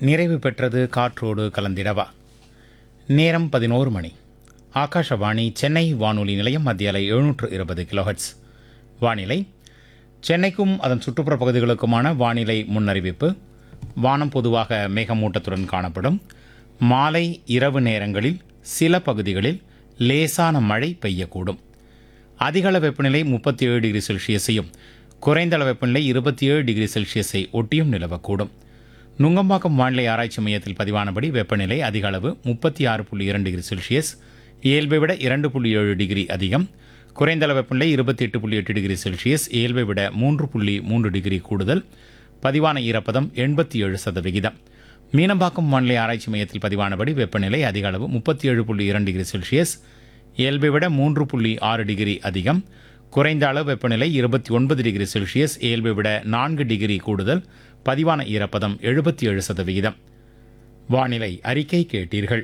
நிறைவு பெற்றது காற்றோடு கலந்திடவா நேரம் பதினோரு மணி ஆகாஷவாணி சென்னை வானொலி நிலையம் மத்திய அலை எழுநூற்று இருபது கிலோஹெட்ஸ் வானிலை சென்னைக்கும் அதன் சுற்றுப்புற பகுதிகளுக்குமான வானிலை முன்னறிவிப்பு வானம் பொதுவாக மேகமூட்டத்துடன் காணப்படும் மாலை இரவு நேரங்களில் சில பகுதிகளில் லேசான மழை பெய்யக்கூடும் அதிகள வெப்பநிலை முப்பத்தி ஏழு டிகிரி செல்சியஸையும் குறைந்த அளவு வெப்பநிலை இருபத்தி ஏழு டிகிரி செல்சியஸை ஒட்டியும் நிலவக்கூடும் நுங்கம்பாக்கம் வானிலை ஆராய்ச்சி மையத்தில் பதிவானபடி வெப்பநிலை அதிக அளவு முப்பத்தி ஆறு புள்ளி இரண்டு டிகிரி செல்சியஸ் இயல்பை விட இரண்டு புள்ளி ஏழு டிகிரி அதிகம் குறைந்த அளவு வெப்பநிலை இருபத்தி எட்டு புள்ளி எட்டு டிகிரி செல்சியஸ் இயல்பை விட மூன்று புள்ளி மூன்று டிகிரி கூடுதல் பதிவான ஈரப்பதம் எண்பத்தி ஏழு சதவிகிதம் மீனம்பாக்கம் வானிலை ஆராய்ச்சி மையத்தில் பதிவானபடி வெப்பநிலை அதிக அளவு முப்பத்தி ஏழு புள்ளி இரண்டு டிகிரி செல்சியஸ் இயல்பை விட மூன்று புள்ளி ஆறு டிகிரி அதிகம் குறைந்த அளவு வெப்பநிலை இருபத்தி ஒன்பது டிகிரி செல்சியஸ் இயல்பை விட நான்கு டிகிரி கூடுதல் பதிவான ஈரப்பதம் எழுபத்தி ஏழு சதவிகிதம் வானிலை அறிக்கை கேட்டீர்கள்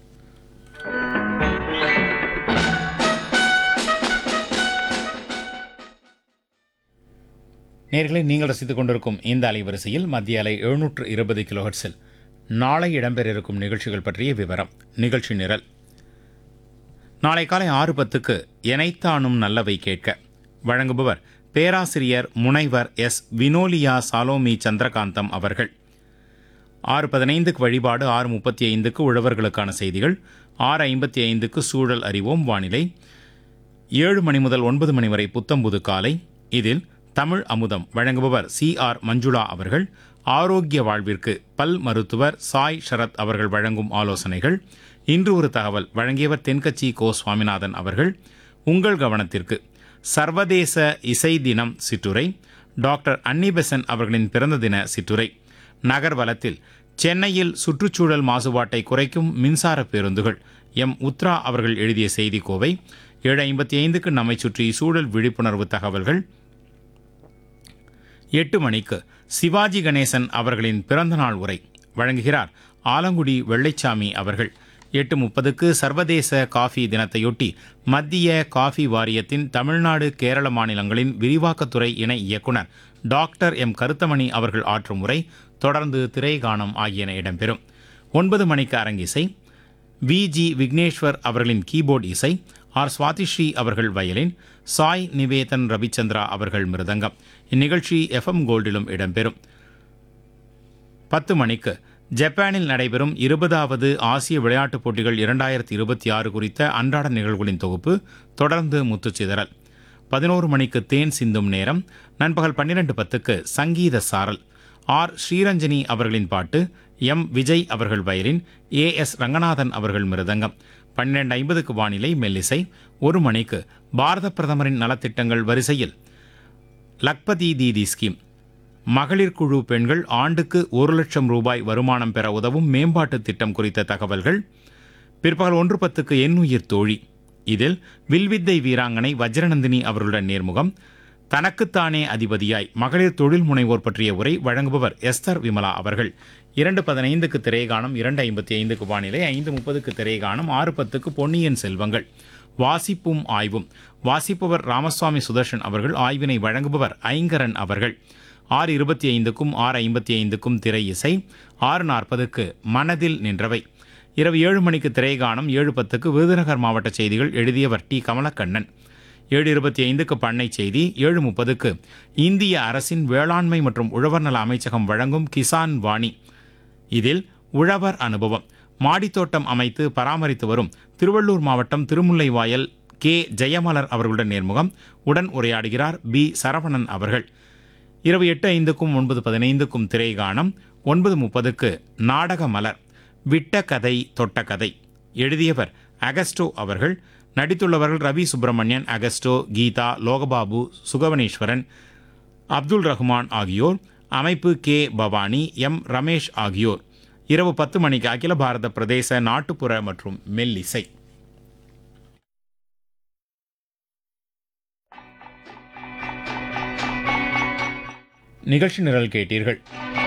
நேர்களை நீங்கள் ரசித்துக் கொண்டிருக்கும் இந்த அலைவரிசையில் மத்திய அலை எழுநூற்று இருபது கிலோஹெட்ஸில் நாளை இடம்பெற இருக்கும் நிகழ்ச்சிகள் பற்றிய விவரம் நிகழ்ச்சி நிரல் நாளை காலை ஆறு பத்துக்கு எனைத்தானும் நல்லவை கேட்க வழங்குபவர் பேராசிரியர் முனைவர் எஸ் வினோலியா சாலோமி சந்திரகாந்தம் அவர்கள் ஆறு பதினைந்துக்கு வழிபாடு ஆறு முப்பத்தி ஐந்துக்கு உழவர்களுக்கான செய்திகள் ஆறு ஐம்பத்தி ஐந்துக்கு சூழல் அறிவோம் வானிலை ஏழு மணி முதல் ஒன்பது மணி வரை புத்தம்புது காலை இதில் தமிழ் அமுதம் வழங்குபவர் சி ஆர் மஞ்சுளா அவர்கள் ஆரோக்கிய வாழ்விற்கு பல் மருத்துவர் சாய் ஷரத் அவர்கள் வழங்கும் ஆலோசனைகள் இன்று ஒரு தகவல் வழங்கியவர் தென்கட்சி கோ சுவாமிநாதன் அவர்கள் உங்கள் கவனத்திற்கு சர்வதேச இசை தினம் சிற்றுரை டாக்டர் அன்னிபெசன் அவர்களின் பிறந்த தின சிற்றுரை நகர்வலத்தில் சென்னையில் சுற்றுச்சூழல் மாசுபாட்டை குறைக்கும் மின்சார பேருந்துகள் எம் உத்ரா அவர்கள் எழுதிய செய்தி கோவை ஏழு ஐம்பத்தி ஐந்துக்கு நம்மை சுற்றி சூழல் விழிப்புணர்வு தகவல்கள் எட்டு மணிக்கு சிவாஜி கணேசன் அவர்களின் பிறந்தநாள் உரை வழங்குகிறார் ஆலங்குடி வெள்ளைச்சாமி அவர்கள் எட்டு முப்பதுக்கு சர்வதேச காஃபி தினத்தையொட்டி மத்திய காஃபி வாரியத்தின் தமிழ்நாடு கேரள மாநிலங்களின் விரிவாக்கத்துறை இணை இயக்குனர் டாக்டர் எம் கருத்தமணி அவர்கள் ஆற்றும் உரை தொடர்ந்து திரைகானம் ஆகியன இடம்பெறும் ஒன்பது மணிக்கு அரங்கிசை வி ஜி விக்னேஸ்வர் அவர்களின் கீபோர்டு இசை ஆர் சுவாதிஸ்ரீ அவர்கள் வயலின் சாய் நிவேதன் ரவிச்சந்திரா அவர்கள் மிருதங்கம் இந்நிகழ்ச்சி எஃப்எம் கோல்டிலும் இடம்பெறும் பத்து மணிக்கு ஜப்பானில் நடைபெறும் இருபதாவது ஆசிய விளையாட்டுப் போட்டிகள் இரண்டாயிரத்தி இருபத்தி ஆறு குறித்த அன்றாட நிகழ்வுகளின் தொகுப்பு தொடர்ந்து முத்துச்சிதறல் பதினோரு மணிக்கு தேன் சிந்தும் நேரம் நண்பகல் பன்னிரண்டு பத்துக்கு சங்கீத சாரல் ஆர் ஸ்ரீரஞ்சனி அவர்களின் பாட்டு எம் விஜய் அவர்கள் வயலின் ஏ எஸ் ரங்கநாதன் அவர்கள் மிருதங்கம் பன்னிரண்டு ஐம்பதுக்கு வானிலை மெல்லிசை ஒரு மணிக்கு பாரத பிரதமரின் நலத்திட்டங்கள் வரிசையில் லக்பதி தீதி ஸ்கீம் மகளிர் குழு பெண்கள் ஆண்டுக்கு ஒரு லட்சம் ரூபாய் வருமானம் பெற உதவும் மேம்பாட்டு திட்டம் குறித்த தகவல்கள் பிற்பகல் ஒன்று பத்துக்கு எண்ணுயிர் தோழி இதில் வில்வித்தை வீராங்கனை வஜ்ரநந்தினி அவர்களுடன் நேர்முகம் தனக்குத்தானே அதிபதியாய் மகளிர் தொழில் முனைவோர் பற்றிய உரை வழங்குபவர் எஸ்தர் விமலா அவர்கள் இரண்டு பதினைந்துக்கு திரைகாணம் இரண்டு ஐம்பத்தி ஐந்துக்கு வானிலை ஐந்து முப்பதுக்கு திரைகாணம் ஆறு பத்துக்கு பொன்னியின் செல்வங்கள் வாசிப்பும் ஆய்வும் வாசிப்பவர் ராமசுவாமி சுதர்ஷன் அவர்கள் ஆய்வினை வழங்குபவர் ஐங்கரன் அவர்கள் ஆறு இருபத்தி ஐந்துக்கும் ஆறு ஐம்பத்தி ஐந்துக்கும் திரை இசை ஆறு நாற்பதுக்கு மனதில் நின்றவை இரவு ஏழு மணிக்கு திரைகாணம் ஏழு பத்துக்கு விருதுநகர் மாவட்ட செய்திகள் எழுதியவர் டி கமலக்கண்ணன் ஏழு இருபத்தி ஐந்துக்கு பண்ணை செய்தி ஏழு முப்பதுக்கு இந்திய அரசின் வேளாண்மை மற்றும் உழவர் நல அமைச்சகம் வழங்கும் கிசான் வாணி இதில் உழவர் அனுபவம் மாடித்தோட்டம் அமைத்து பராமரித்து வரும் திருவள்ளூர் மாவட்டம் திருமுல்லைவாயல் கே ஜெயமலர் அவர்களுடன் நேர்முகம் உடன் உரையாடுகிறார் பி சரவணன் அவர்கள் இரவு எட்டு ஐந்துக்கும் ஒன்பது பதினைந்துக்கும் திரைகாணம் ஒன்பது முப்பதுக்கு நாடக மலர் விட்ட கதை தொட்ட கதை எழுதியவர் அகஸ்டோ அவர்கள் நடித்துள்ளவர்கள் ரவி சுப்பிரமணியன் அகஸ்டோ கீதா லோகபாபு சுகவனேஸ்வரன் அப்துல் ரஹ்மான் ஆகியோர் அமைப்பு கே பவானி எம் ரமேஷ் ஆகியோர் இரவு பத்து மணிக்கு அகில பாரத பிரதேச நாட்டுப்புற மற்றும் மெல்லிசை நிகழ்ச்சி நிரல் கேட்டீர்கள்